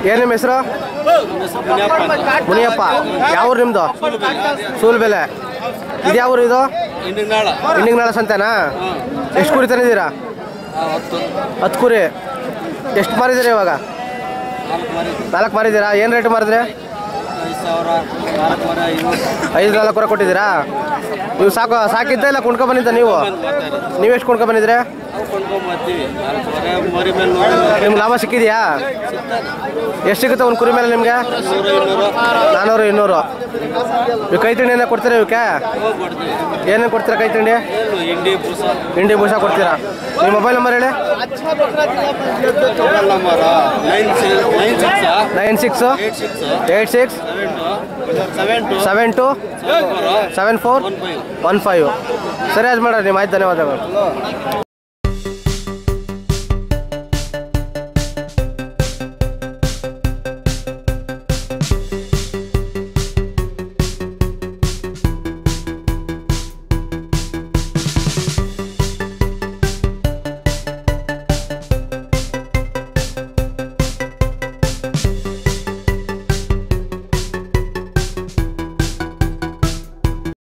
ಏನು ನಿಮ್ಮ ಹೆಸರು ಮುನಿಯಪ್ಪ ಯಾವ ಊರು ನಿಮ್ಮದು ಸೂಲ್ಬೆಲೆ ಇದು ಯಾವ ಊರು ಇದು ಇಂಡಿಂಗ್ ನಾಳ ಸಂತೆನಾ ಎಷ್ಟು ಕುರಿ ತಂದಿದ್ದೀರಾ ಹತ್ತು ಕುರಿ ಎಷ್ಟು ಮಾರಿದ್ದೀರಾ ಇವಾಗ ನಾಲ್ಕು ಮಾರಿದ್ದೀರಾ ಏನು ರೇಟ್ ಮಾರಿದ್ರಿ ಐದು ನಾಲ್ಕು ವರೆ ಕೊಟ್ಟಿದ್ದೀರಾ ನೀವು ಸಾಕು ಸಾಕಿದ್ದ ಇಲ್ಲ ಕೊಂಡ್ಕೊ ಬಂದಿದ್ದ ನೀವು ನೀವು ಎಷ್ಟು ಕೊಂಡ್ಕೊ ಬಂದಿದ್ರೆ ನಿಮ್ಗೆ ಲಾಭ ಸಿಕ್ಕಿದೆಯಾ ಎಷ್ಟು ಸಿಗುತ್ತೆ ಒಂದು ಕುರಿ ಮೇಲೆ ನಿಮಗೆ ನಾನ್ನೂರು ಇನ್ನೂರು ನೀವು ಕೈ ತಿಂಡಿ ಏನೇ ಕೊಡ್ತೀರಾ ಇವಕ್ಕೆ ಏನೇನು ಕೊಡ್ತೀರಾ ಕೈ ತಿಂಡಿ ಇಂಡಿ ಬೂಸ ಹಿಂಡಿ ಭೂಷ ಕೊಡ್ತೀರಾ ನಿಮ್ಮ ಮೊಬೈಲ್ ನಂಬರ್ ಹೇಳಿ mobile number nine nine six nine six eight six eight six seven two seven two seven two seven four one five one five ಸರಿ ಅದು ಮಾಡ್ರಿ ನಿಮ್ಮ ಆಯ್ತು ಧನ್ಯವಾದಗಳು